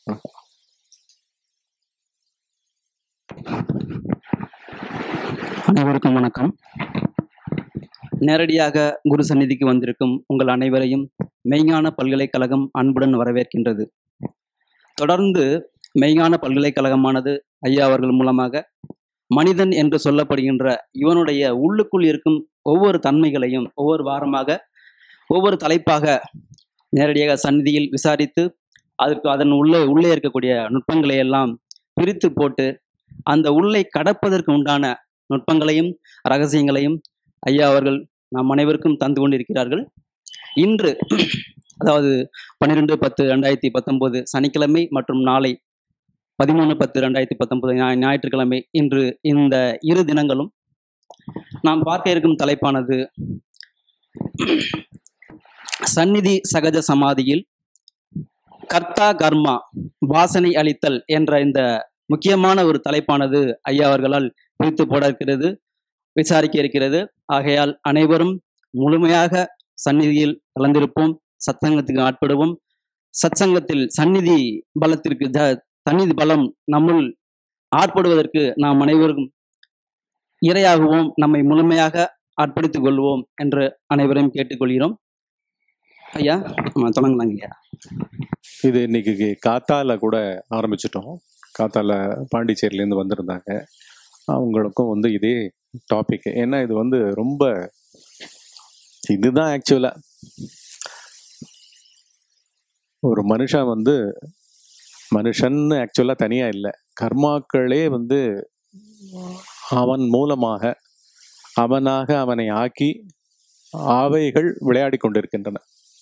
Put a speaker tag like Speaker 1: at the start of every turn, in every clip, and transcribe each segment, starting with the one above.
Speaker 1: அனைவருக்கும் வணக்கம் நேரடியாக குரு சந்நிதிக்கு வந்திருக்கும் உங்கள் அனைவரையும் மெய்ஞான பல்கலைக்கழகம் அன்புடன் வரவேற்கின்றது தொடர்ந்து மெய்ஞான பல்கலைக்கழகமானது ஐயா அவர்கள் மூலமாக மனிதன் என்று சொல்லப்படுகின்ற இவனுடைய உள்ளுக்குள் இருக்கும் ஒவ்வொரு தன்மைகளையும் ஒவ்வொரு வாரமாக ஒவ்வொரு தலைப்பாக நேரடியாக சந்நிதியில் விசாரித்து அதற்கு அதன் உள்ளே உள்ளே இருக்கக்கூடிய நுட்பங்களை எல்லாம் பிரித்து போட்டு அந்த உள்ளே கடப்பதற்கு உண்டான நுட்பங்களையும் ரகசியங்களையும் ஐயா அவர்கள் நாம் அனைவருக்கும் தந்து கொண்டிருக்கிறார்கள் இன்று அதாவது பன்னிரெண்டு பத்து ரெண்டாயிரத்தி பத்தொம்போது சனிக்கிழமை மற்றும் நாளை பதிமூணு பத்து ரெண்டாயிரத்தி பத்தொன்பது ஞாயிற்றுக்கிழமை இன்று இந்த இரு தினங்களும் நாம் பார்க்க இருக்கும் தலைப்பானது சந்நிதி சகஜ சமாதியில் கர்த்தா கர்மா வாசனை அளித்தல் என்ற இந்த முக்கியமான ஒரு தலைப்பானது ஐயா அவர்களால் பிரித்து போட இருக்கிறது விசாரிக்க இருக்கிறது ஆகையால் அனைவரும் முழுமையாக சந்நிதியில் கலந்திருப்போம் சத்சங்கத்துக்கு ஆட்படுவோம் சத்சங்கத்தில் சந்நிதி பலத்திற்கு ஜ சந்நிதி பலம் நம்முள் ஆட்படுவதற்கு நாம் அனைவரும் இரையாகுவோம் நம்மை முழுமையாக ஆட்படுத்திக் கொள்வோம் என்று அனைவரையும் கேட்டுக்கொள்கிறோம் ஐயா நம்ம தொடங்கலாங்க ஐயா
Speaker 2: இது இன்னைக்கு காத்தால கூட ஆரம்பிச்சிட்டோம் காத்தால பாண்டிச்சேரியிலேருந்து வந்திருந்தாங்க அவங்களுக்கும் வந்து இதே டாபிக் ஏன்னா இது வந்து ரொம்ப இதுதான் ஆக்சுவலா ஒரு மனுஷன் வந்து மனுஷன்னு ஆக்சுவலா தனியா இல்லை கர்மாக்களே வந்து அவன் மூலமாக அவனாக அவனை ஆக்கி அவைகள் விளையாடி கொண்டிருக்கின்றன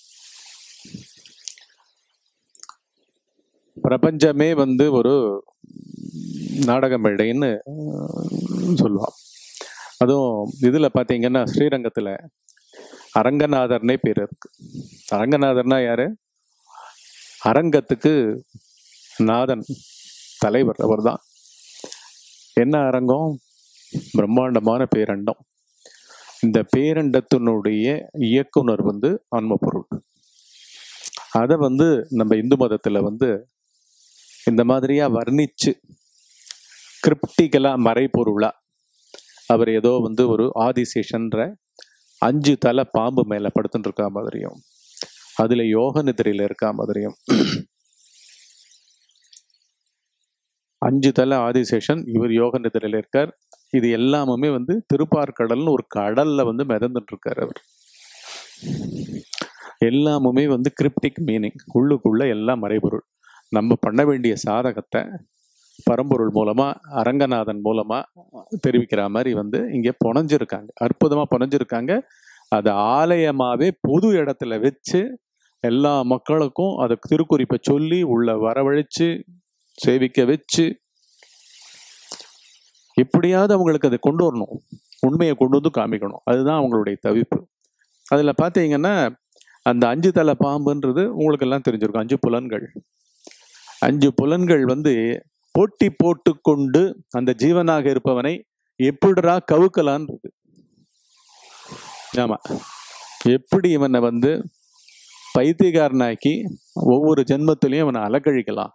Speaker 2: பிரபஞ்சமே வந்து ஒரு நாடக மேடைன்னு சொல்லுவான் அதுவும் இதுல பாத்தீங்கன்னா ஸ்ரீரங்கத்துல அரங்கநாதர்னே பேர் இருக்கு அரங்கநாதர்னா யாரு அரங்கத்துக்கு நாதன் தலைவர் அவர்தான் என்ன அரங்கம் பிரம்மாண்டமான பேரண்டம் இந்த பேரண்டத்தினுடைய இயக்குனர் வந்து ஆன்மபொருள் அதை வந்து நம்ம இந்து மதத்துல வந்து இந்த மாதிரியா வர்ணிச்சு கிரிப்டிக்கலா மறைபொருளா அவர் ஏதோ வந்து ஒரு ஆதிசேஷன்ற அஞ்சு தலை பாம்பு மேல படுத்துட்டு இருக்கா மாதிரியும் அதுல யோக நிதிரையில இருக்கா மாதிரியும் அஞ்சு தலை ஆதிசேஷன் இவர் யோக நிதிரையில இருக்கார் இது எல்லாமுமே வந்து திருப்பார்கடல்னு ஒரு கடல்ல வந்து மிதந்துட்டு இருக்காரு அவர் எல்லாமுமே வந்து கிரிப்டிக் மீனிங் உள்ளுக்குள்ள எல்லாம் மறைபொருள் நம்ம பண்ண வேண்டிய சாதகத்தை பரம்பொருள் மூலமா அரங்கநாதன் மூலமா தெரிவிக்கிற மாதிரி வந்து இங்க புனைஞ்சிருக்காங்க அற்புதமா புனைஞ்சிருக்காங்க அது ஆலயமாவே பொது இடத்துல வச்சு எல்லா மக்களுக்கும் அதை திருக்குறிப்பை சொல்லி உள்ள வரவழைச்சு சேவிக்க வச்சு எப்படியாவது அவங்களுக்கு அதை கொண்டு வரணும் உண்மையை கொண்டு வந்து காமிக்கணும் அதுதான் அவங்களுடைய தவிப்பு அதுல பாத்தீங்கன்னா அந்த அஞ்சு தலை பாம்புன்றது உங்களுக்கு எல்லாம் தெரிஞ்சிருக்கும் அஞ்சு புலன்கள் அஞ்சு புலன்கள் வந்து போட்டி போட்டுக்கொண்டு அந்த ஜீவனாக இருப்பவனை எப்படிடா கவுக்கலான்றது ஆமா எப்படி இவனை வந்து பைத்தியக்காரனாக்கி ஒவ்வொரு ஜென்மத்திலையும் இவனை அலக்கழிக்கலாம்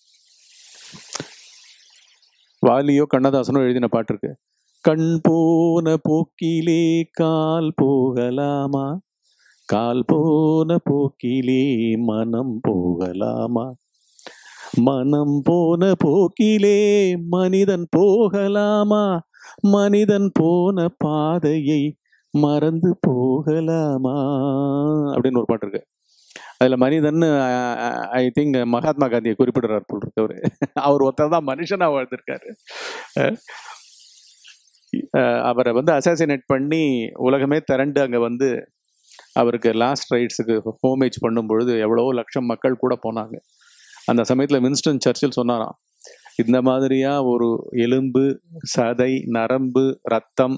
Speaker 2: வாலியோ கண்ணதாசனோ எழுதின பாட்டு இருக்கு கண் போன போக்கிலே கால் போகலாமா கால் போன போக்கிலே மனம் போகலாமா மனம் போன போக்கிலே மனிதன் போகலாமா மனிதன் போன பாதையை மறந்து போகலாமா அப்படின்னு ஒரு பாட்டு இருக்கு அதுல மனிதன் ஐ திங்க் மகாத்மா காந்தியை குறிப்பிடுறார் போல் இருக்கு அவரு அவர் ஒருத்தர் தான் மனுஷனா வாழ்ந்திருக்காரு அஹ் அஹ் அவரை வந்து அசாசினேட் பண்ணி உலகமே திரண்டு அங்க வந்து அவருக்கு லாஸ்ட் ரைட்ஸுக்கு ஹோமேஜ் பண்ணும் பொழுது எவ்வளவோ லட்சம் மக்கள் கூட போனாங்க அந்த சமயத்துல வின்ஸ்டன் சர்ச்சில் சொன்னாராம் இந்த மாதிரியா ஒரு எலும்பு சதை நரம்பு ரத்தம்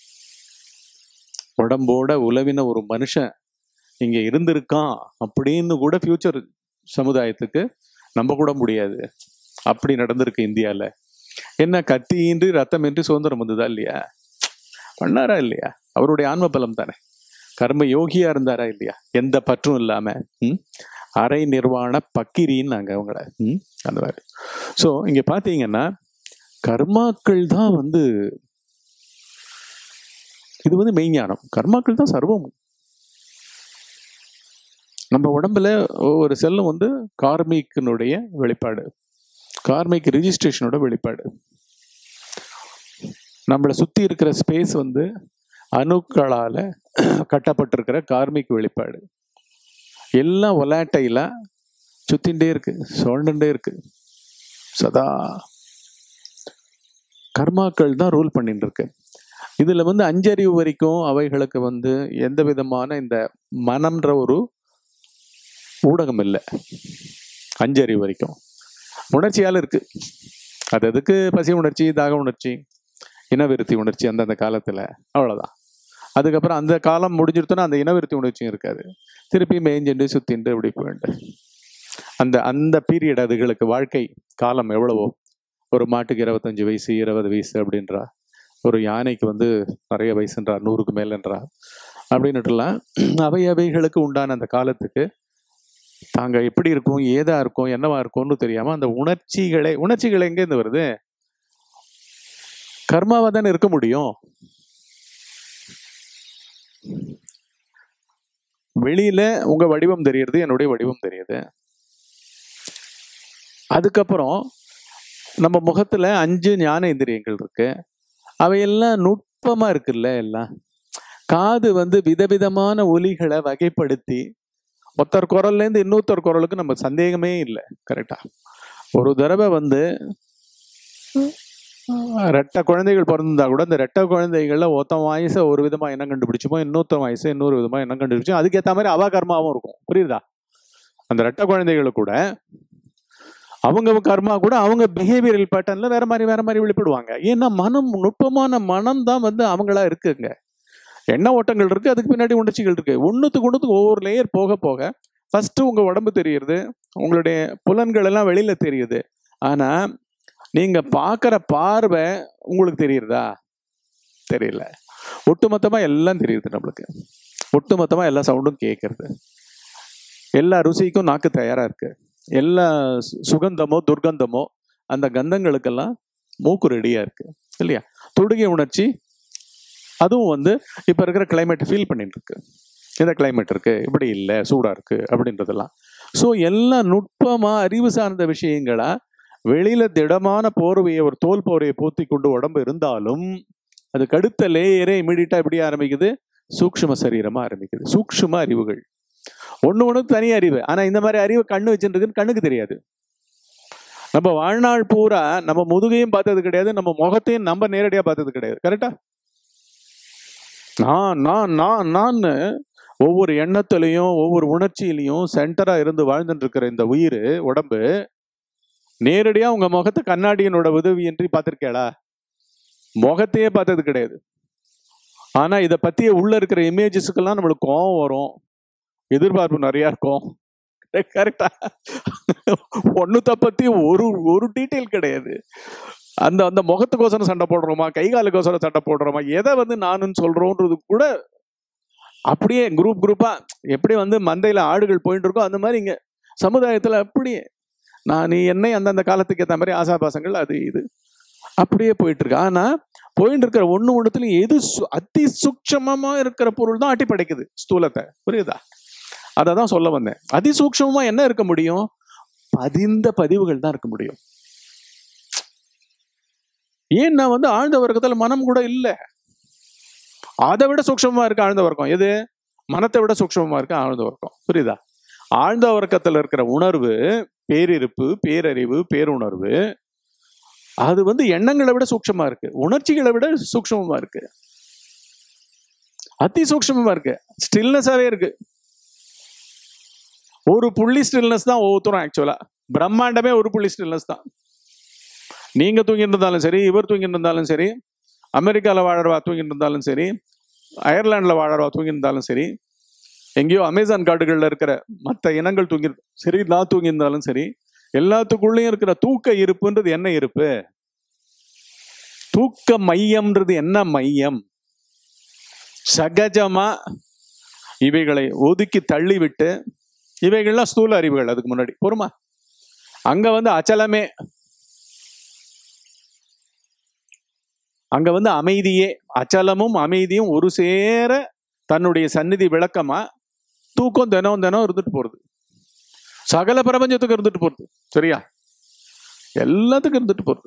Speaker 2: உடம்போட உலவின ஒரு மனுஷன் இங்க இருந்திருக்கான் அப்படின்னு கூட ஃபியூச்சர் சமுதாயத்துக்கு நம்ப கூட முடியாது அப்படி நடந்திருக்கு இந்தியால என்ன கத்தியின்றி ரத்தமின்றி சுதந்திரம் வந்ததா இல்லையா பண்ணாரா இல்லையா அவருடைய ஆன்ம பலம் தானே கர்ம யோகியா இருந்தாரா இல்லையா எந்த பற்றும் இல்லாம ம்? அரை நிர்வாண பக்கிரின்னாங்க அவங்கள ம்? அந்த மாதிரி ஸோ இங்க பாத்தீங்கன்னா கர்மாக்கள் தான் வந்து இது வந்து மெய்ஞானம் கர்மாக்கள் தான் சர்வம் நம்ம உடம்புல ஒவ்வொரு செல்லும் வந்து கார்மிக்கினுடைய வெளிப்பாடு கார்மிக் ரிஜிஸ்ட்ரேஷனோட வெளிப்பாடு நம்மளை சுத்தி இருக்கிற ஸ்பேஸ் வந்து அணுக்களால கட்டப்பட்டிருக்கிற கார்மிக் வெளிப்பாடு எல்லாம் ஒலாட்டையில சுத்தின்டே இருக்கு சுழண்டுண்டே இருக்கு சதா கர்மாக்கள் தான் ரூல் பண்ணிட்டு இருக்கு இதுல வந்து அஞ்சறிவு வரைக்கும் அவைகளுக்கு வந்து எந்த விதமான இந்த மனம்ன்ற ஒரு ஊடகம் இல்லை அஞ்சறிவு வரைக்கும் உணர்ச்சியால இருக்கு அது அதுக்கு பசி உணர்ச்சி தாக உணர்ச்சி இனவிருத்தி உணர்ச்சி அந்தந்த காலத்துல அவ்வளவுதான் அதுக்கப்புறம் அந்த காலம் முடிஞ்சிருத்தோன்னா அந்த இனவிருத்தி உணர்ச்சியும் இருக்காது திருப்பி மேய்ஞ்சுண்டு சுத்திண்டு இப்படி போயிட்டு அந்த அந்த பீரியட் அதுகளுக்கு வாழ்க்கை காலம் எவ்வளவோ ஒரு மாட்டுக்கு இருபத்தஞ்சு வயசு இருபது வயசு அப்படின்றா ஒரு யானைக்கு வந்து நிறைய வயசுன்றா நூறுக்கு மேலன்றா அப்படின்னுட்டுலாம் அவை அவைகளுக்கு உண்டான அந்த காலத்துக்கு தாங்க எப்படி இருக்கும் ஏதா இருக்கும் என்னவா இருக்கும்னு தெரியாம அந்த உணர்ச்சிகளை உணர்ச்சிகள் எங்கேருந்து வருது கர்மாவா தானே இருக்க முடியும் வெளியில உங்க வடிவம் தெரியுது என்னுடைய வடிவம் தெரியுது அதுக்கப்புறம் நம்ம முகத்துல அஞ்சு ஞான இந்திரியங்கள் இருக்கு அவையெல்லாம் நுட்பமா இருக்குல்ல எல்லாம் காது வந்து விதவிதமான ஒலிகளை வகைப்படுத்தி ஒருத்தர் குரல்ல இருந்து இன்னொருத்தர் குரலுக்கு நம்ம சந்தேகமே இல்லை கரெக்டா ஒரு தடவை வந்து ரெட்டை குழந்தைகள் பிறந்திருந்தா கூட இந்த ரெட்டை குழந்தைகள்ல ஒருத்தன் வயசை ஒரு விதமா இனம் கண்டுபிடிச்சுப்போம் இன்னொருத்தன் வயசை இன்னொரு விதமா இனம் கண்டுபிடிச்சோம் அதுக்கேற்ற மாதிரி அவா கர்மாவும் இருக்கும் புரியுதா அந்த ரெட்டை குழந்தைகள் கூட அவங்க கர்மா கூட அவங்க பிஹேவியரல் பேட்டர்ன்ல வேற மாதிரி வேற மாதிரி வெளிப்படுவாங்க ஏன்னா மனம் நுட்பமான மனம் தான் வந்து அவங்களா இருக்குங்க எண்ண ஓட்டங்கள் இருக்கு அதுக்கு பின்னாடி உணர்ச்சிகள் இருக்கு ஒண்ணுத்துக்கு ஒண்ணுத்துக்கு ஒவ்வொரு லேயர் போக போக ஃபர்ஸ்ட் உங்க உடம்பு தெரியுது உங்களுடைய புலன்கள் எல்லாம் வெளியில தெரியுது ஆனா நீங்க பார்க்குற பார்வை உங்களுக்கு தெரியுறதா தெரியல ஒட்டுமொத்தமா எல்லாம் தெரியுது நம்மளுக்கு ஒட்டுமொத்தமா எல்லா சவுண்டும் கேட்கறது எல்லா ருசிக்கும் நாக்கு தயாரா இருக்கு எல்லா சு- சுகந்தமோ துர்கந்தமோ அந்த கந்தங்களுக்கெல்லாம் மூக்கு ரெடியா இருக்கு இல்லையா தொடுகை உணர்ச்சி அதுவும் வந்து இப்ப இருக்கிற கிளைமேட் ஃபீல் பண்ணிட்டு இருக்கு இந்த கிளைமேட் இருக்கு இப்படி இல்லை சூடா இருக்கு அப்படின்றதெல்லாம் ஸோ எல்லாம் நுட்பமா அறிவு சார்ந்த விஷயங்களா வெளியில திடமான போர்வையை ஒரு தோல் போர்வையை போத்தி கொண்டு உடம்பு இருந்தாலும் அதுக்கு அடுத்த லேயரே இமீடியட்டா எப்படி ஆரம்பிக்குது சூக்ஷ்ம சரீரமா ஆரம்பிக்குது சூக்ஷ்ம அறிவுகள் ஒண்ணு ஒண்ணு தனி அறிவு ஆனா இந்த மாதிரி அறிவு கண்ணு வச்சுருக்குன்னு கண்ணுக்கு தெரியாது நம்ம வாழ்நாள் பூரா நம்ம முதுகையும் பார்த்தது கிடையாது நம்ம முகத்தையும் நம்ம நேரடியா பார்த்தது கிடையாது கரெக்டா நான் நான் நான் நான் ஒவ்வொரு எண்ணத்திலையும் ஒவ்வொரு உணர்ச்சியிலையும் சென்டரா இருந்து வாழ்ந்துட்டு இருக்கிற இந்த உயிர் உடம்பு நேரடியா உங்க முகத்தை கண்ணாடியினோட உதவியின்றி பார்த்திருக்கேளா முகத்தையே பார்த்தது கிடையாது ஆனா இத பத்திய உள்ள இருக்கிற இமேஜஸ்க்கெல்லாம் நம்மளுக்கு கோவம் வரும் எதிர்பார்ப்பு நிறைய இருக்கும் கரெக்டா ஒண்ணுத்த பத்தி ஒரு ஒரு டீட்டெயில் கிடையாது அந்த அந்த முகத்துக்கோசரம் சண்டை போடுறோமா கை காலுக்கோசரம் சண்டை போடுறோமா எதை வந்து நானுன்னு சொல்றோன்றது கூட அப்படியே குரூப் குரூப்பா எப்படி வந்து மந்தையில ஆடுகள் போயிட்டு இருக்கோ அந்த மாதிரி இங்க சமுதாயத்துல அப்படியே நான் நீ என்னை அந்தந்த காலத்துக்கு ஏற்ற மாதிரி ஆசாபாசங்கள் அது இது அப்படியே போயிட்டு இருக்கு ஆனா போயிட்டு இருக்கிற ஒண்ணு ஒண்ணுத்துலயும் எது சு- அதி சூக்ஷமமா இருக்கிற பொருள் தான் அட்டி படைக்குது ஸ்தூலத்தை புரியுதா அதை தான் சொல்ல வந்தேன் அதி சூக்ஷமமா என்ன இருக்க முடியும் பதிந்த பதிவுகள் தான் இருக்க முடியும் ஏன் நான் வந்து ஆழ்ந்த வர்க்கத்துல மனம் கூட இல்ல அதை விட சூக்ஷமா இருக்கு ஆழ்ந்த வர்க்கம் எது மனத்தை விட சூக்ஷமா இருக்கு ஆழ்ந்த வர்க்கம் புரியுதா ஆழ்ந்த வர்க்கத்துல இருக்கிற உணர்வு பேரிருப்பு பேரறிவு பேருணர்வு அது வந்து எண்ணங்களை விட சூக்ஷமா இருக்கு உணர்ச்சிகளை விட சூக்ஷமமா இருக்கு அதி சூக்ஷமமா இருக்கு ஸ்டில்னஸாவே இருக்கு ஒரு புள்ளி ஸ்டில்னஸ் தான் ஒவ்வொருத்தரும் ஆக்சுவலா பிரம்மாண்டமே ஒரு புள்ளி ஸ்டில்னஸ் தான் நீங்க தூங்கிட்டு இருந்தாலும் சரி இவர் தூங்கிட்டு இருந்தாலும் சரி அமெரிக்கால வாழறவா தூங்கிட்டு இருந்தாலும் சரி அயர்லாந்துல வாழறவா தூங்கிட்டு இருந்தாலும் சரி எங்கேயோ அமேசான் காடுகள்ல இருக்கிற மற்ற இனங்கள் தூங்கி சரி நான் தூங்கி இருந்தாலும் சரி எல்லாத்துக்குள்ளேயும் இருக்கிற தூக்க இருப்புன்றது என்ன இருப்பு தூக்க மையம்ன்றது என்ன மையம் சகஜமா இவைகளை ஒதுக்கி தள்ளிவிட்டு இவைகள்லாம் ஸ்தூல அறிவுகள் அதுக்கு முன்னாடி பொறுமா அங்க வந்து அச்சலமே அங்க வந்து அமைதியே அச்சலமும் அமைதியும் ஒரு சேர தன்னுடைய சந்நிதி விளக்கமா தூக்கம் தினம் தினம் இருந்துட்டு போறது சகல பிரபஞ்சத்துக்கு இருந்துட்டு போறது சரியா எல்லாத்துக்கும் இருந்துட்டு போறது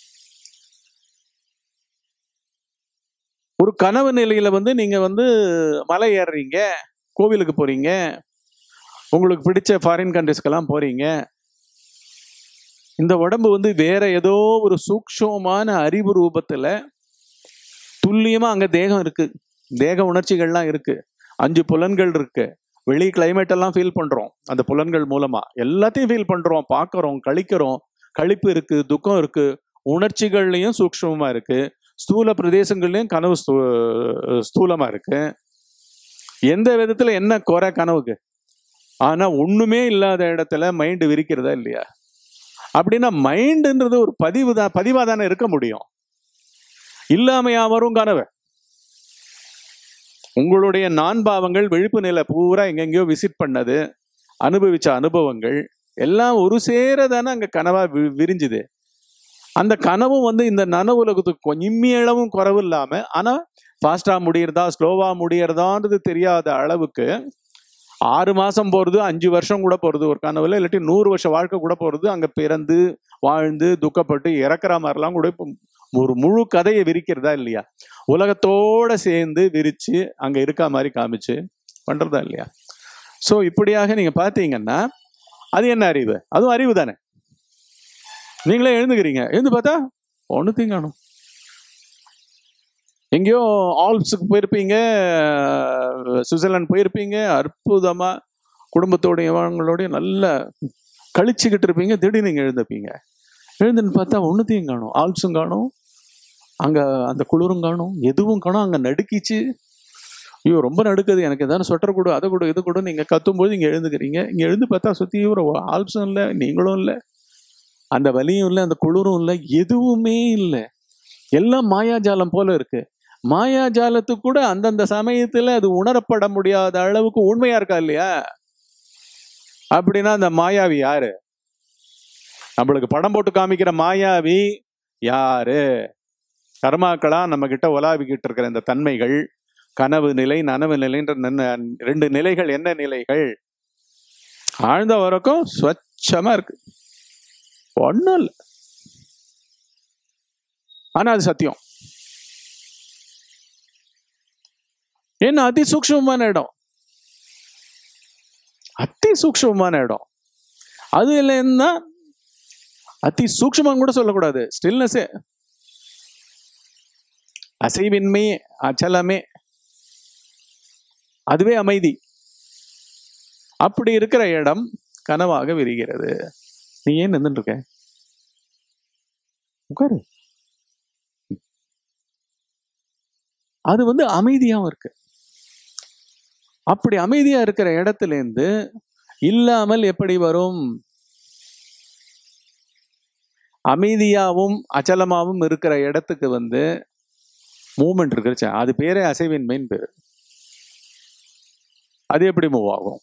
Speaker 2: ஒரு கனவு நிலையில வந்து நீங்க வந்து மலை ஏறுறீங்க கோவிலுக்கு போறீங்க உங்களுக்கு பிடிச்ச ஃபாரின் கண்ட்ரிஸ்க்கெல்லாம் போறீங்க இந்த உடம்பு வந்து வேற ஏதோ ஒரு சூக்ஷமான அறிவு ரூபத்துல துல்லியமா அங்க தேகம் இருக்கு தேக உணர்ச்சிகள்லாம் இருக்கு அஞ்சு புலன்கள் இருக்கு வெளி கிளைமேட் எல்லாம் ஃபீல் பண்றோம் அந்த புலன்கள் மூலமா எல்லாத்தையும் ஃபீல் பண்றோம் பார்க்கறோம் கழிக்கிறோம் கழிப்பு இருக்கு துக்கம் இருக்கு உணர்ச்சிகள்லயும் சூக்ஷ்மமா இருக்கு ஸ்தூல பிரதேசங்கள்லயும் கனவு ஸ்தூ- ஸ்தூலமா இருக்கு எந்த விதத்துல என்ன குறை கனவுக்கு ஆனா ஒண்ணுமே இல்லாத இடத்துல மைண்ட் விரிக்கிறதா இல்லையா அப்படின்னா மைண்டுன்றது ஒரு பதிவு தான் பதிவா தானே இருக்க முடியும் இல்லாமையா வரும் கனவு உங்களுடைய நான்பாவங்கள் விழிப்பு நிலை பூரா எங்கெங்கேயோ விசிட் பண்ணது அனுபவிச்ச அனுபவங்கள் எல்லாம் ஒரு சேர தானே அங்க கனவா வி- விரிஞ்சுது அந்த கனவும் வந்து இந்த நனவு உலகத்துக்கு கொஞ்சம் இம்மியளவும் குறவு இல்லாம ஆனா ஃபாஸ்டா முடியறதா ஸ்லோவா முடியறதான்றது தெரியாத அளவுக்கு ஆறு மாசம் போறது அஞ்சு வருஷம் கூட போறது ஒரு கனவுல இல்லாட்டி நூறு வருஷம் வாழ்க்கை கூட போறது அங்க பிறந்து வாழ்ந்து துக்கப்பட்டு இறக்குற மாதிரிலாம் கூட இப்போ ஒரு முழு கதையை விரிக்கிறதா இல்லையா உலகத்தோட சேர்ந்து விரிச்சு அங்க இருக்க மாதிரி காமிச்சு பண்றதா இல்லையா சோ இப்படியாக நீங்க பாத்தீங்கன்னா அது என்ன அறிவு அதுவும் அறிவு தானே நீங்களே எழுந்துக்கிறீங்க எழுந்து பார்த்தா ஒன்னுத்தையும் காணும் எங்கேயோ ஆல்ப்ஸுக்கு போயிருப்பீங்க சுவிட்சர்லாந்து போயிருப்பீங்க அற்புதமா குடும்பத்தோடையவங்களோடய நல்ல கழிச்சுக்கிட்டு இருப்பீங்க திடீர்னு நீங்க எழுந்துப்பீங்க எழுந்துன்னு பார்த்தா ஒன்னுத்தையும் காணும் ஆல்ப்ஸும் காணும் அங்க அந்த குளிரும் காணும் எதுவும் காணும் அங்க நடுக்கிச்சு ஐயோ ரொம்ப நடுக்குது எனக்கு ஏதாவது சொட்டர் கொடு அதை கொடு இது கொடு நீங்க கத்தும்போது இங்க எழுந்துக்கிறீங்க இங்க எழுந்து பார்த்தா சுத்தி ஒரு ஆல்ப்ஸும் இல்லை நீங்களும் இல்லை அந்த வலியும் இல்லை அந்த குளிரும் இல்லை எதுவுமே இல்லை எல்லாம் மாயாஜாலம் போல இருக்கு மாயாஜாலத்துக்கு கூட அந்தந்த சமயத்துல அது உணரப்பட முடியாத அளவுக்கு உண்மையா இருக்கா இல்லையா அப்படின்னா அந்த மாயாவி யாரு நம்மளுக்கு படம் போட்டு காமிக்கிற மாயாவி யாரு கர்மாக்களா நம்ம கிட்ட உலாவிக்கிட்டு இருக்கிற இந்த தன்மைகள் கனவு நிலை நனவு நிலைன்ற நன்ன- ரெண்டு நிலைகள் என்ன நிலைகள் ஆழ்ந்த வரைக்கும் ஸ்வச்சமா இருக்கு ஒண்ணும் இல்லை ஆனா அது சத்தியம் ஏன்னா அதி சூக்ஷ்மமான இடம் அதி சூக்ஷ்மமான இடம் அது இல்லைன்னா அதி சூக்ஷ்மம் கூட சொல்லக்கூடாது ஸ்டில்னஸே அசைவின்மை அச்சலமே அதுவே அமைதி அப்படி இருக்கிற இடம் கனவாக விரிகிறது நீ ஏன் நின்றுட்டு இருக்க உட்காரு அது வந்து அமைதியாவும் இருக்கு அப்படி அமைதியா இருக்கிற இடத்துல இருந்து இல்லாமல் எப்படி வரும் அமைதியாவும் அச்சலமாவும் இருக்கிற இடத்துக்கு வந்து மூமெண்ட் இருக்குச்சு அது பேரே அசைவின்மைன்னு பேரு அது எப்படி மூவ் ஆகும்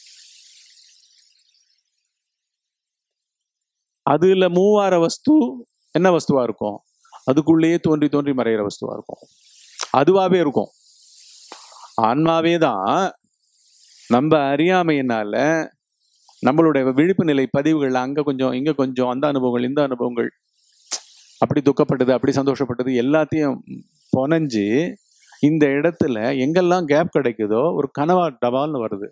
Speaker 2: அதுல மூவ் ஆற வஸ்து என்ன வஸ்துவா இருக்கும் அதுக்குள்ளேயே தோன்றி தோன்றி மறைகிற வஸ்துவா இருக்கும் அதுவாவே இருக்கும் ஆன்மாவே தான் நம்ம அறியாமையினால நம்மளுடைய விழிப்பு நிலை பதிவுகள் அங்க கொஞ்சம் இங்க கொஞ்சம் அந்த அனுபவங்கள் இந்த அனுபவங்கள் அப்படி துக்கப்பட்டது அப்படி சந்தோஷப்பட்டது எல்லாத்தையும் புனைஞ்சு இந்த இடத்துல எங்கெல்லாம் கேப் கிடைக்குதோ ஒரு கனவா டபால்னு வருது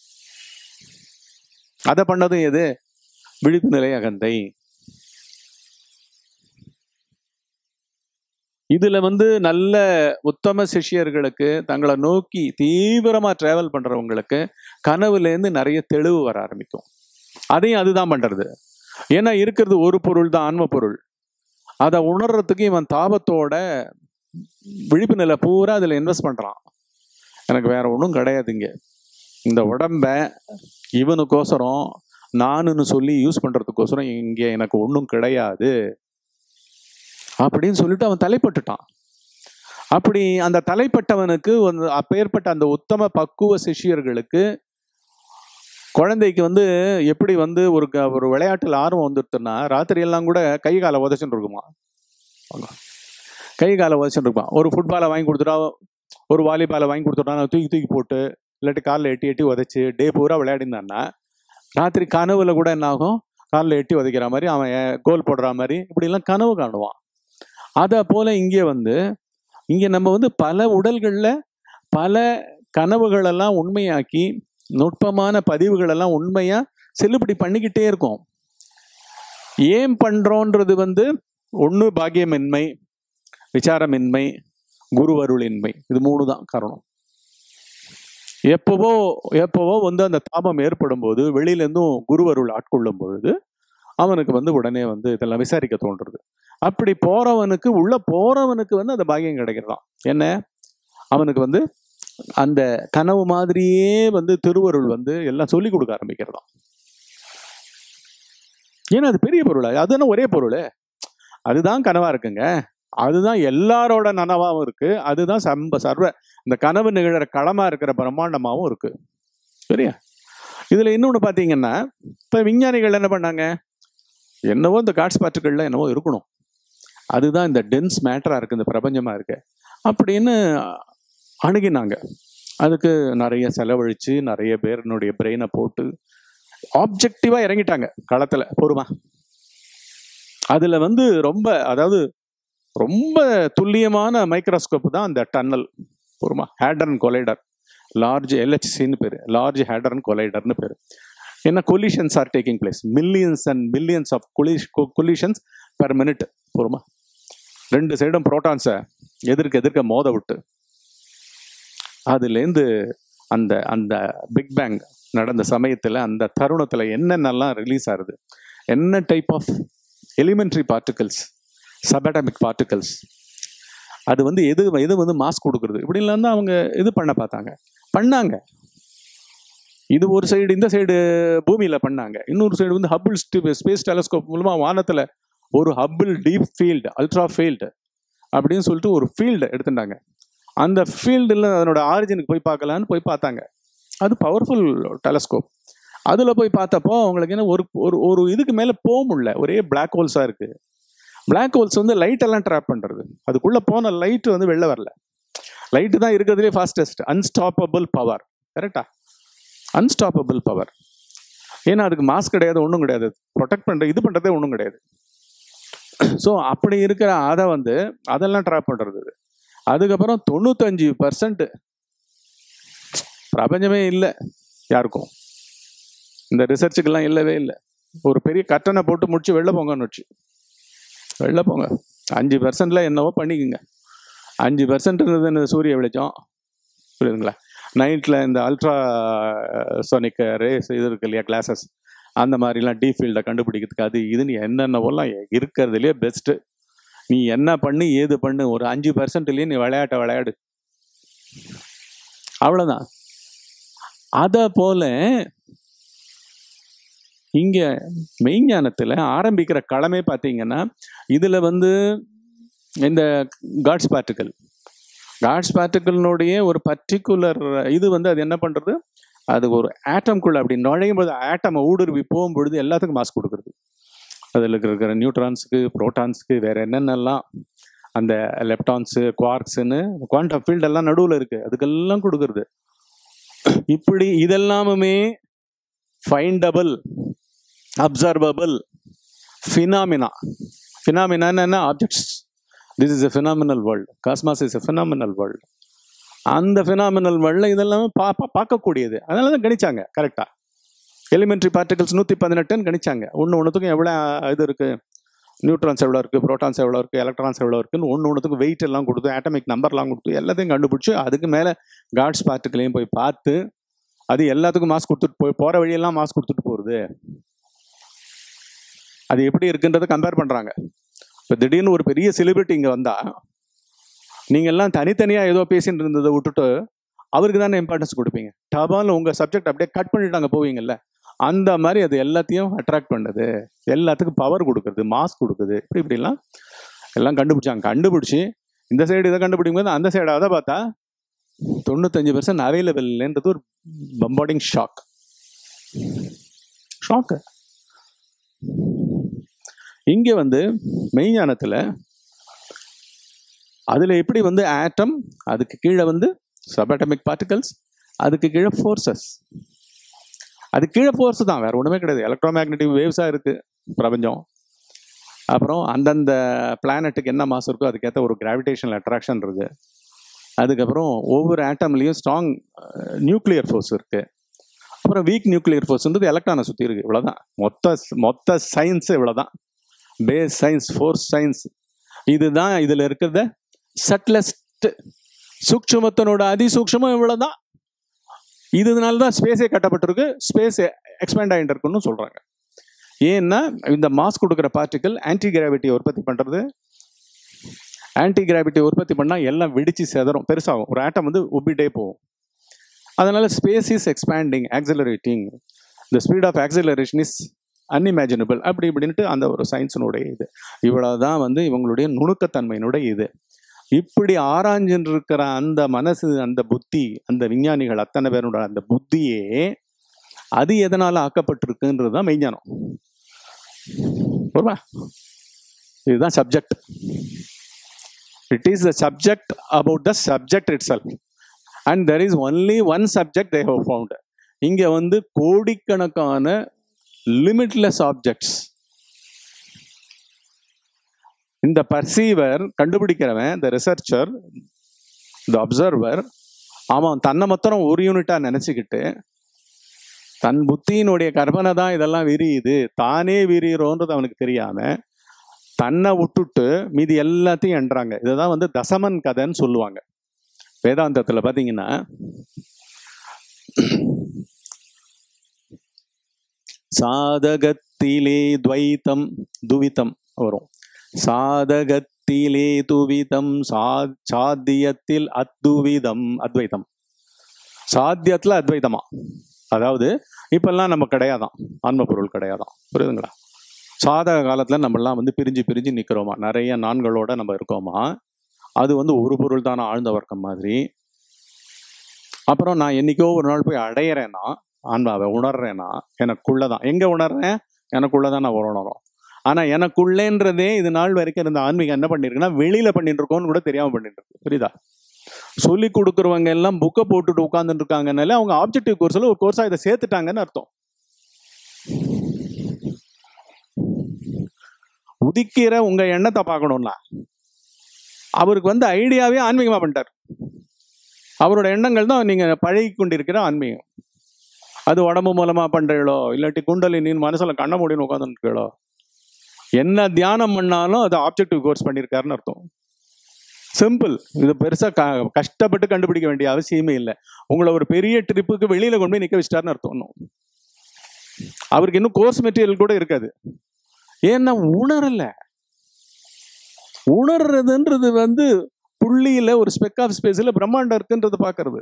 Speaker 2: அதை பண்ணதும் எது விழிப்பு நிலை அகந்தை இதுல வந்து நல்ல உத்தம சிஷ்யர்களுக்கு தங்களை நோக்கி தீவிரமா டிராவல் பண்றவங்களுக்கு கனவுல இருந்து நிறைய தெளிவு வர ஆரம்பிக்கும் அதையும் அதுதான் பண்றது ஏன்னா இருக்கிறது ஒரு பொருள் தான் ஆன்ம பொருள் அதை உணர்றதுக்கு இவன் தாபத்தோட விழிப்பு நிலை பூரா அதுல இன்வெஸ்ட் பண்றான் எனக்கு வேற ஒன்றும் கிடையாதுங்க இந்த உடம்ப இவனுக்கோசரம் நானுன்னு சொல்லி யூஸ் பண்றதுக்கோசரம் இங்க எனக்கு ஒன்றும் கிடையாது அப்படின்னு சொல்லிட்டு அவன் தலைப்பட்டுட்டான் அப்படி அந்த தலைப்பட்டவனுக்கு ஒரு அப்பேற்பட்ட அந்த உத்தம பக்குவ சிஷ்யர்களுக்கு குழந்தைக்கு வந்து எப்படி வந்து ஒரு க- ஒரு விளையாட்டுல ஆர்வம் வந்துடுதுன்னா ராத்திரி எல்லாம் கூட கை காலை உதச்சுட்டு இருக்குமா அவங்க. கை காலை உதச்சுட்டு இருப்பான் ஒரு ஃபுட்பாலை வாங்கி கொடுத்துட்டா ஒரு வாலிபாலை வாங்கி கொடுத்துட்டா நான் தூக்கி தூக்கி போட்டு இல்லாட்டி காலில் எட்டி எட்டி உதைச்சு டே பூரா விளையாடினான்னா ராத்திரி கனவுல கூட என்ன ஆகும் காலில் எட்டி உதைக்கிற மாதிரி அவன் ஏ- கோல் போடுற மாதிரி இப்படிலாம் கனவு காணுவான் அதை போல இங்கே வந்து இங்கே நம்ம வந்து பல உடல்களில் பல கனவுகளெல்லாம் உண்மையாக்கி நுட்பமான பதிவுகளெல்லாம் உண்மையா செல்லுபடி பண்ணிக்கிட்டே இருக்கோம் ஏன் பண்றோன்றது வந்து ஒன்று பாக்கியமின்மை விசாரமின்மை குருவருளின்மை இது மூணு தான் காரணம் எப்பவோ எப்பவோ வந்து அந்த தாபம் ஏற்படும் போது வெளியிலேருந்தும் குருவருள் ஆட்கொள்ளும் பொழுது அவனுக்கு வந்து உடனே வந்து இதெல்லாம் விசாரிக்க தோன்றுறது அப்படி போறவனுக்கு உள்ள போறவனுக்கு வந்து அந்த பாக்கியம் கிடைக்கிறதாம் என்ன அவனுக்கு வந்து அந்த கனவு மாதிரியே வந்து திருவருள் வந்து எல்லாம் சொல்லி கொடுக்க ஆரம்பிக்கிறதாம் ஏன்னா அது பெரிய பொருள் அதுதானே ஒரே பொருள் அதுதான் கனவா இருக்குங்க அதுதான் எல்லாரோட நனவாவும் இருக்கு அதுதான் சம்ப சர்வ இந்த கனவு நிகழற களமா இருக்கிற பிரம்மாண்டமாவும் இருக்கு சரியா இதுல இன்னொன்னு பாத்தீங்கன்னா இப்ப விஞ்ஞானிகள் என்ன பண்ணாங்க என்னவோ இந்த காட்ஸ் பார்ட்டிகள்ல என்னவோ இருக்கணும் அதுதான் இந்த டென்ஸ் மேட்டரா இருக்கு இந்த பிரபஞ்சமா இருக்கு அப்படின்னு அணுகினாங்க அதுக்கு நிறைய செலவழிச்சு நிறைய பேருனுடைய பிரெயினை போட்டு ஆப்ஜெக்டிவா இறங்கிட்டாங்க களத்துல பொறுமா அதுல வந்து ரொம்ப அதாவது ரொம்ப துல்லியமான மைக்ரோஸ்கோப் தான் அந்த டன்னல் பொறுமா ஹேடர்ன் கொலைடர் லார்ஜ் எல்ஹெச்சின்னு பேர் லார்ஜ் ஹேடர்ன் கொலைடர்னு பேர் என்ன collisions are taking place millions and billions of collisions per minute பொறுமா ரெண்டு சைடும் புரோட்டான்ஸை எதிர்க்க எதிர்க்க மோத விட்டு அதுலேருந்து அந்த அந்த பிக் பேங் நடந்த சமயத்தில் அந்த தருணத்தில் என்னென்னலாம் ரிலீஸ் ஆகுது என்ன type of elementary particles subatomic particles அது வந்து எது எது வந்து மாஸ் கொடுக்குறது இப்படிலாம் தான் அவங்க இது பண்ண பார்த்தாங்க பண்ணாங்க இது ஒரு சைடு இந்த சைடு பூமியில பண்ணாங்க இன்னொரு சைடு வந்து ஹப்பிள் ஸ்பேஸ் டெலஸ்கோப் மூலமா வானத்துல ஒரு Hubble deep field ultra field அப்படின்னு சொல்லிட்டு ஒரு ஃபீல்டு எடுத்துட்டாங்க அந்த ஃபீல்டில் அதனோட ஆரிஜினுக்கு போய் பார்க்கலான்னு போய் பார்த்தாங்க அது பவர்ஃபுல் டெலஸ்கோப் அதில் போய் பார்த்தப்போ அவங்களுக்கு என்ன ஒரு ஒரு ஒரு இதுக்கு மேலே போக முடியல ஒரே பிளாக் ஹோல்ஸாக இருக்கு பிளாக் ஹோல்ஸ் வந்து லைட் எல்லாம் ட்ராப் பண்ணுறது அதுக்குள்ளே போன லைட் வந்து வெளில வரல லைட்டு தான் இருக்கிறதுலே ஃபாஸ்டஸ்ட் அன்ஸ்டாப்பபிள் பவர் கரெக்டா அன்ஸ்டாப்பபிள் பவர் ஏன்னா அதுக்கு மாஸ்க் கிடையாது ஒன்றும் கிடையாது ப்ரொடெக்ட் பண்ணுற இது பண்ணுறதே ஒன்றும் கிடையாது ஸோ அப்படி இருக்கிற அதை வந்து அதெல்லாம் ட்ராப் பண்ணுறது இது. அதுக்கப்புறம் தொண்ணூத்தஞ்சு பர்சன்ட் பிரபஞ்சமே இல்லை யாருக்கும் இந்த ரிசர்ச்சுக்கெல்லாம் இல்லவே இல்லை ஒரு பெரிய கட்டணை போட்டு முடிச்சு வெளில போங்கன்னு வச்சு வெளில போங்க அஞ்சு பர்சன்ட்ல என்னவோ பண்ணிக்கோங்க அஞ்சு பர்சன்ட் இருந்தது சூரிய வெளிச்சம் புரியுதுங்களா நைட்டில் இந்த அல்ட்ரா சோனிக் ரேஸ் இது இருக்கு இல்லையா கிளாஸஸ் அந்த மாதிரிலாம் டீப் ஃபீல்டை கண்டுபிடிக்கிறதுக்கு அது இதுன்னு என்னென்னவெல்லாம் இருக்கிறதுலையே பெஸ்ட்டு நீ என்ன பண்ணு ஏது பண்ணு ஒரு அஞ்சு பர்சன்ட்லேயே நீ விளையாட்ட விளையாடு அவ்வளோதான் அத போல இங்க மெய்ஞானத்துல ஆரம்பிக்கிற களமே பார்த்தீங்கன்னா இதுல வந்து இந்த காட்ஸ் பார்ட்டிக்கல் காட்ஸ் பார்ட்டிக்கல்னுடைய ஒரு பர்டிகுலர் இது வந்து அது என்ன பண்றது அது ஒரு ஆட்டம்குள்ள அப்படி நுழையும் போது ஆட்டம் ஊடுருவி போகும்பொழுது எல்லாத்துக்கும் மாஸ் கொடுக்குறது அதில் இருக்கிற நியூட்ரான்ஸுக்கு புரோட்டான்ஸுக்கு வேற என்னென்னலாம் அந்த லெப்டான்ஸு குவார்க்ஸுன்னு குவாண்டம் ஃபீல்ட் எல்லாம் நடுவில் இருக்கு அதுக்கெல்லாம் கொடுக்கறது இப்படி இதெல்லாமுமே ஃபைண்டபிள் அப்சர்வபிள் ஃபினாமினா ஃபினாமினா என்ன objects this is a phenomenal world cosmos is a phenomenal world அந்த ஃபினாமினல் வேர்ல்டில் இதெல்லாமே பா பா- பார்க்கக்கூடியது அதனால தான் கணிச்சாங்க கரெக்டாக எலிமெண்ட்ரி பார்ட்டிகல்ஸ் நூற்றி பதினெட்டுன்னு கணிச்சாங்க ஒன்று ஒன்றுத்துக்கும் எவ்வளோ இது இருக்குது நியூட்ரான்ஸ் எவ்வளோ இருக்குது ப்ரோட்டான்ஸ் எவ்வளோ இருக்குது எலக்ட்ரான்ஸ் எவ்வளோ இருக்குன்னு ஒன்று ஒன்றுத்துக்கும் வெயிட் எல்லாம் கொடுத்து ஆட்டமிக் நம்பர்லாம் கொடுத்து எல்லாத்தையும் கண்டுபிடிச்சி அதுக்கு மேலே காட்ஸ் பார்ட்டிகளையும் போய் பார்த்து அது எல்லாத்துக்கும் மாஸ்க் கொடுத்துட்டு போய் போகிற வழியெல்லாம் மாஸ்க் கொடுத்துட்டு போகிறது அது எப்படி இருக்குன்றதை கம்பேர் பண்ணுறாங்க இப்போ திடீர்னு ஒரு பெரிய செலிபிரிட்டி இங்கே வந்தால் நீங்கள் எல்லாம் தனித்தனியாக ஏதோ பேசிட்டு இருந்ததை விட்டுட்டு அவருக்கு தானே இம்பார்ட்டன்ஸ் கொடுப்பீங்க டபால்னு உங்கள் சப்ஜெக்ட் அப்படியே கட் பண்ணிட்டு அங்கே போவீங்கல்ல அந்த மாதிரி அது எல்லாத்தையும் அட்ராக்ட் பண்ணுது எல்லாத்துக்கும் பவர் கொடுக்குறது மாஸ் கொடுக்குது இப்படி இப்படிலாம் எல்லாம் கண்டுபிடிச்சாங்க கண்டுபிடிச்சி இந்த சைடு இதை கண்டுபிடிக்கும் போது அந்த சைடு அதை பார்த்தா தொண்ணூத்தஞ்சு பர்சன்ட் அவைலபிள் இல்லைன்றது ஒரு பம்பார்டிங் ஷாக் ஷாக்கு இங்க வந்து மெய்ஞானத்துல அதுல எப்படி வந்து ஆட்டம் அதுக்கு கீழே வந்து சபட்டமிக் பார்ட்டிகல்ஸ் அதுக்கு கீழே ஃபோர்ஸஸ் அது கீழே ஃபோர்ஸ் தான் வேற ஒண்ணுமே கிடையாது எலக்ட்ரோ மேக்னெட்டிக் வேவ்ஸா இருக்கு பிரபஞ்சம் அப்புறம் அந்தந்த பிளானட்டுக்கு என்ன மாஸ் இருக்கோ அதுக்கேற்ற ஒரு கிராவிடேஷனல் அட்ராக்ஷன் இருக்கு அதுக்கப்புறம் ஒவ்வொரு ஆட்டம்லேயும் ஸ்ட்ராங் நியூக்ளியர் ஃபோர்ஸ் இருக்கு அப்புறம் வீக் நியூக்ளியர் ஃபோர்ஸ்ன்றது எலக்ட்ரானை சுற்றி இருக்கு இவ்வளோதான் மொத்த மொத்த சயின்ஸ் இவ்வளோதான் பேஸ் சயின்ஸ் ஃபோர்ஸ் சயின்ஸ் இதுதான் இதில் இருக்கிறத சட்லஸ்ட் சூக்ஷ்மத்தினோட அதிசூக்ஷ்மம் இவ்வளோதான் இதனால தான் ஸ்பேஸே கட்டப்பட்டிருக்கு ஸ்பேஸ் எக்ஸ்பேண்ட் ஆகிட்டு இருக்குன்னு சொல்கிறாங்க ஏன்னா இந்த மாஸ் கொடுக்குற பார்ட்டிக்கல் ஆன்டி கிராவிட்டியை உற்பத்தி பண்ணுறது ஆன்டி கிராவிட்டி உற்பத்தி பண்ணால் எல்லாம் வெடிச்சு செதறும் பெருசாகும் ஒரு ஆட்டம் வந்து உப்பிட்டே போகும் அதனால space is expanding accelerating the speed of acceleration is unimaginable அப்படி இப்படின்ட்டு அந்த ஒரு சயின்ஸினுடைய இது இவ்வளவுதான் வந்து இவங்களுடைய நுணுக்கத்தன்மையினுடைய இது இப்படி ஆராய்ஞ்சுன்னு இருக்கிற அந்த மனசு அந்த புத்தி அந்த விஞ்ஞானிகள் அத்தனை பேரோட அந்த புத்தியே அது எதனால ஆக்கப்பட்டிருக்குன்றது தான் மெய்ஞானம் வருமா இதுதான் subject it is the subject about the subject itself and there is only one subject they have found இங்க வந்து கோடிக்கணக்கான லிமிட்லெஸ் ஆப்ஜெக்ட்ஸ் இந்த பர்சீவர் கண்டுபிடிக்கிறவன் த ரிசர்ச்சர் த அப்சர்வர் அவன் தன்னை மொத்தம் ஒரு யூனிட்டா நினைச்சுக்கிட்டு தன் புத்தியினுடைய கற்பனை தான் இதெல்லாம் விரியுது தானே விரியிறோன்றது அவனுக்கு தெரியாம தன்னை விட்டுட்டு மீதி எல்லாத்தையும் என்றாங்க இதுதான் வந்து தசமன் கதைன்னு சொல்லுவாங்க வேதாந்தத்துல பாத்தீங்கன்னா சாதகத்திலே துவைத்தம் துவித்தம் வரும் சாதகத்திலே துவிதம் சா சாத்தியத்தில் அத்துவிதம் அத்வைதம் சாத்தியத்துல அத்வைதமா அதாவது இப்பெல்லாம் நம்ம கிடையாதான் ஆன்ம பொருள் கிடையாதான் புரியுதுங்களா சாதக காலத்துல நம்மெல்லாம் வந்து பிரிஞ்சு பிரிஞ்சு நிக்கிறோமா நிறைய நான்களோட நம்ம இருக்கோமா அது வந்து ஒரு பொருள் தானே ஆழ்ந்த வர்க்கம் மாதிரி அப்புறம் நான் என்னைக்கோ ஒரு நாள் போய் அடையிறேன்னா ஆன்மாவை உணர்றேன்னா எனக்குள்ளதான் எங்க உணர்றேன் எனக்குள்ளதான் நான் உணரும் ஆனா எனக்குள்ளேன்றதே இது நாள் வரைக்கும் இருந்த ஆன்மீகம் என்ன பண்ணிருக்குன்னா வெளியில பண்ணிட்டு இருக்கோம்னு கூட தெரியாம பண்ணிட்டு இருக்கு புரியுதா சொல்லி கொடுக்குறவங்க எல்லாம் புக்கை போட்டுட்டு உட்கார்ந்துட்டு இருக்காங்கனால அவங்க ஆப்ஜெக்டிவ் கோர்ஸ்ல ஒரு கோர்ஸா இதை சேர்த்துட்டாங்கன்னு அர்த்தம் உதிக்கிற உங்க எண்ணத்தை பார்க்கணும்னா அவருக்கு வந்து ஐடியாவே ஆன்மீகமா பண்ணிட்டார் அவரோட எண்ணங்கள் தான் நீங்க பழகி கொண்டிருக்கிற ஆன்மீகம் அது உடம்பு மூலமா பண்றீங்களோ இல்லாட்டி குண்டலினின் மனசுல கண்ண முடின்னு உட்காந்துருக்கீங்களோ என்ன தியானம் பண்ணாலும் அது ஆப்ஜெக்டிவ் கோர்ஸ் பண்ணியிருக்காருன்னு அர்த்தம் சிம்பிள் இது பெருசா க- கஷ்டப்பட்டு கண்டுபிடிக்க வேண்டிய அவசியமே இல்லை உங்களை ஒரு பெரிய ட்ரிப்புக்கு வெளியில கொண்டு போய் நிக்க வச்சிட்டாருன்னு அர்த்தம் இன்னும். அவருக்கு இன்னும் கோர்ஸ் மெட்டீரியல் கூட இருக்காது ஏன்னா உணரல உணர்றதுன்றது வந்து புள்ளியில ஒரு ஸ்பெக் ஆஃப் ஸ்பேஸ்ல பிரம்மாண்டம் இருக்குன்றது பாக்குறது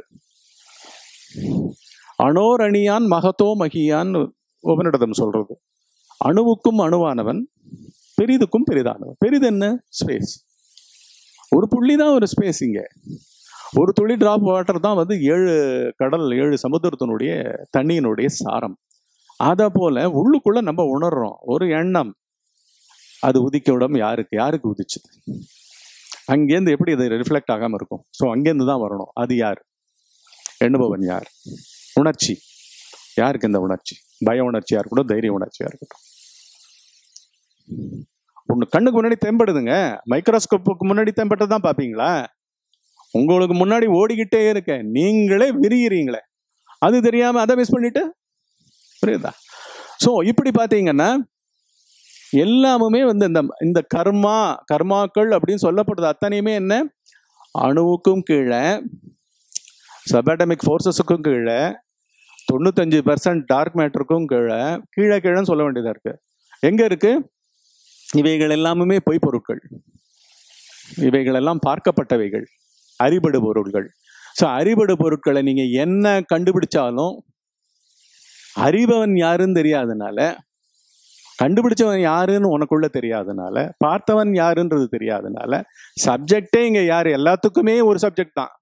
Speaker 2: அணோர் அணியான் மகத்தோ மகியான் உபனிடதம் சொல்றது அணுவுக்கும் அணுவானவன் பெரிதுக்கும் பெரிதானவன் பெரிது என்ன ஸ்பேஸ் ஒரு புள்ளி தான் ஒரு ஸ்பேஸ் இங்க ஒரு துளி டிராப் வாட்டர் தான் வந்து ஏழு கடல் ஏழு சமுத்திரத்தினுடைய தண்ணியினுடைய சாரம் அத போல உள்ளுக்குள்ள நம்ம உணர்றோம் ஒரு எண்ணம் அது உதிக்க விடாம யாருக்கு யாருக்கு உதிச்சுது அங்கேருந்து எப்படி இது ரிஃப்ளெக்ட் ஆகாம இருக்கும் ஸோ அங்கேருந்து தான் வரணும் அது யார் எண்ணுபவன் யார் உணர்ச்சி யாருக்கு இந்த உணர்ச்சி பய உணர்ச்சியா இருக்கட்டும் தைரிய உணர்ச்சியா இருக்கட்டும் ஒண்ணு கண்ணுக்கு முன்னாடி தென்படுதுங்க மைக்ரோஸ்கோப்புக்கு முன்னாடி தென்பட்டது தான் பாப்பீங்களா உங்களுக்கு முன்னாடி ஓடிக்கிட்டே இருக்க நீங்களே விரிகிறீங்களே அது தெரியாம அதை மிஸ் பண்ணிட்டு புரியுதா ஸோ இப்படி பார்த்தீங்கன்னா எல்லாமுமே வந்து இந்த இந்த கர்மா கர்மாக்கள் அப்படின்னு சொல்லப்படுறது அத்தனையுமே என்ன அணுவுக்கும் கீழே சபாட்டமிக் ஃபோர்ஸஸுக்கும் கீழே தொண்ணூத்தஞ்சு பர்சன்ட் டார்க் மேட்டருக்கும் கீழே கீழே கீழேன்னு சொல்ல வேண்டியதா இருக்கு எங்க இருக்கு இவைகள் எல்லாமுமே பொய் பொருட்கள் இவைகள் எல்லாம் பார்க்கப்பட்டவைகள் அறிபடு பொருட்கள் ஸோ அறிபடு பொருட்களை நீங்க என்ன கண்டுபிடிச்சாலும் அறிபவன் யாருன்னு தெரியாதனால கண்டுபிடிச்சவன் யாருன்னு உனக்குள்ள தெரியாதனால பார்த்தவன் யாருன்றது தெரியாதனால சப்ஜெக்டே இங்க யாரு எல்லாத்துக்குமே ஒரு சப்ஜெக்ட் தான்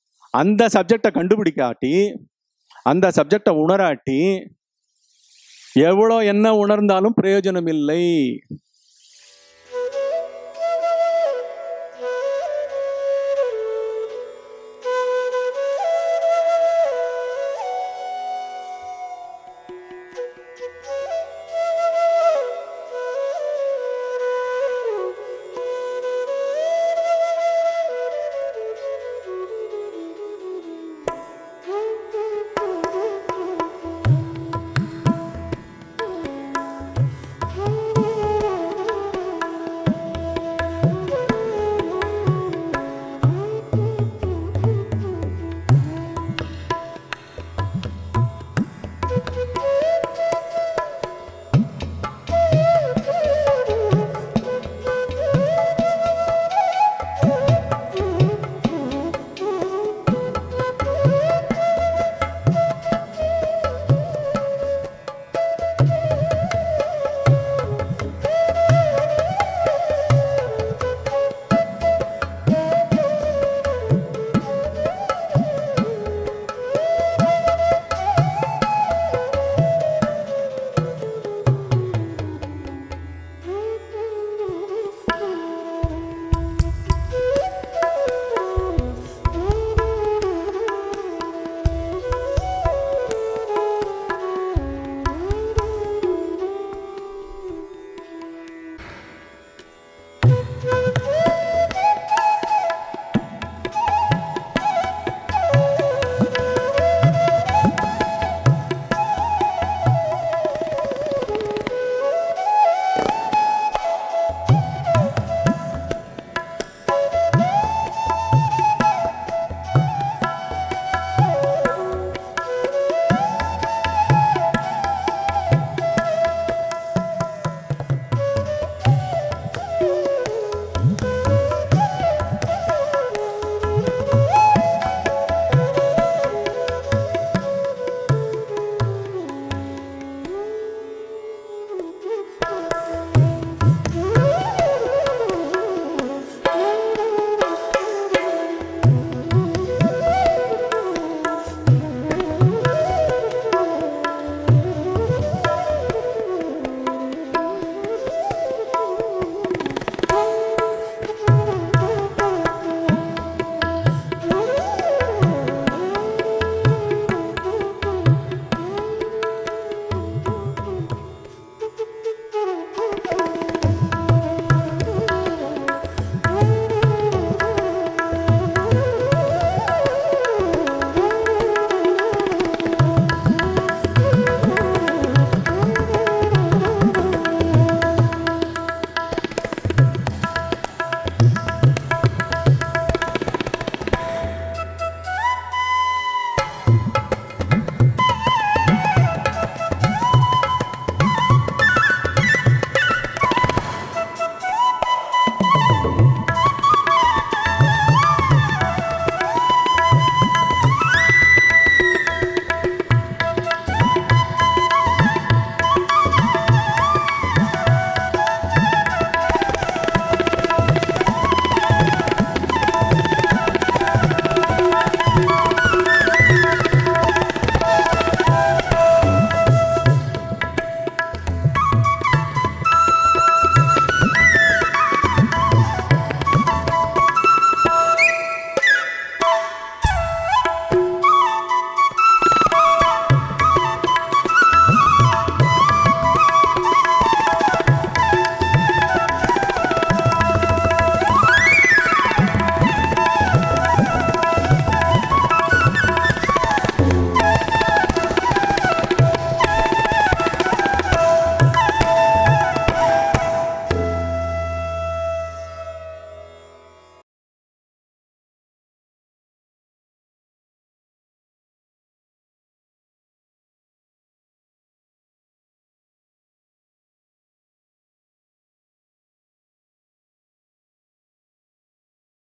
Speaker 2: அந்த சப்ஜெக்டை கண்டுபிடிக்காட்டி அந்த சப்ஜெக்டை உணராட்டி எவ்வளோ என்ன உணர்ந்தாலும் பிரயோஜனம் இல்லை